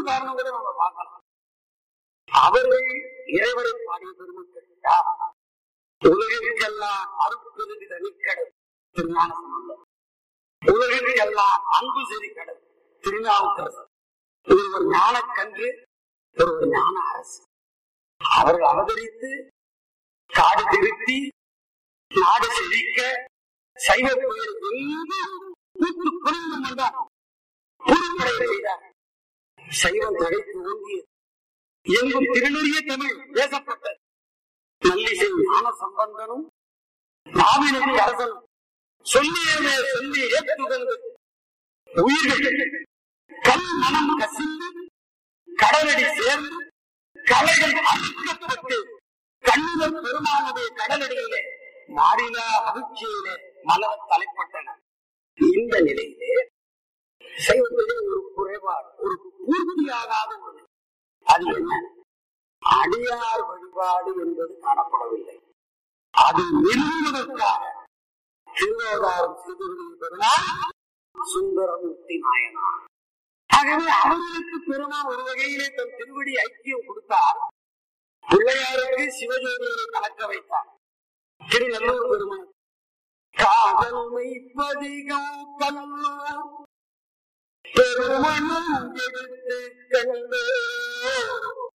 காரணம் கூட நம்ம பார்க்கலாம் அவர்கள் இறைவரை பாடிய பெருமக்கள் யார்? உலகிற்கெல்லாம் அருட்பெருதி தனிக்கடல் திருஞான சம்பந்தம் உலகிற்கெல்லாம் அன்பு செறி கடல் திருநாவுக்கரசர் இவர் ஒரு ஞானக்கன்று ஒரு ஒரு ஞான அரசு அவர்கள் அவதரித்து காடு திருத்தி நாடு செழிக்க சைவ கோயில் எங்கும் கூட்டு குடும்பம் வந்தார் புதுப்படை செய்தார் சைவம் தழைத்து ஓங்கியது எங்கும் திருநெறிய தமிழ் பேசப்பட்டது நல்லிசை ஞான சம்பந்தனும் நாவினுக்கு அரசனும் சொல்லியவே சொல்லி ஏற்றுகிறது உயிர்கள் கல் மனம் கசிந்து கடலடி சேர்ந்து கலைகள் அழிக்கப்பட்டு கண்ணுதல் பெருமானது கடலடியிலே மாறிலா மகிழ்ச்சியிலே மலர் தலைப்பட்டன இந்த நிலையிலே சைவத்திலே ஒரு குறைபாடு ஒரு பூர்த்தியாகாத ஒன்று அது என்ன அடியார் வழிபாடு என்பது காணப்படவில்லை அது நிறுவுவதற்காக திருவோதாரம் செய்திருந்த பெருமாள் சுந்தரமூர்த்தி நாயனார் ஆகவே அவர்களுக்கு பெருமாள் ஒரு வகையிலே தன் திருவடி ஐக்கியம் கொடுத்தார் பிள்ளையாருக்கு சிவஜோதியை கலக்க வைத்தார் திருநல்லூர் பெருமாள் காதல் மெய்ப்பதிகம் கல்லூர் பெருமனும் எடுத்து கண்டோ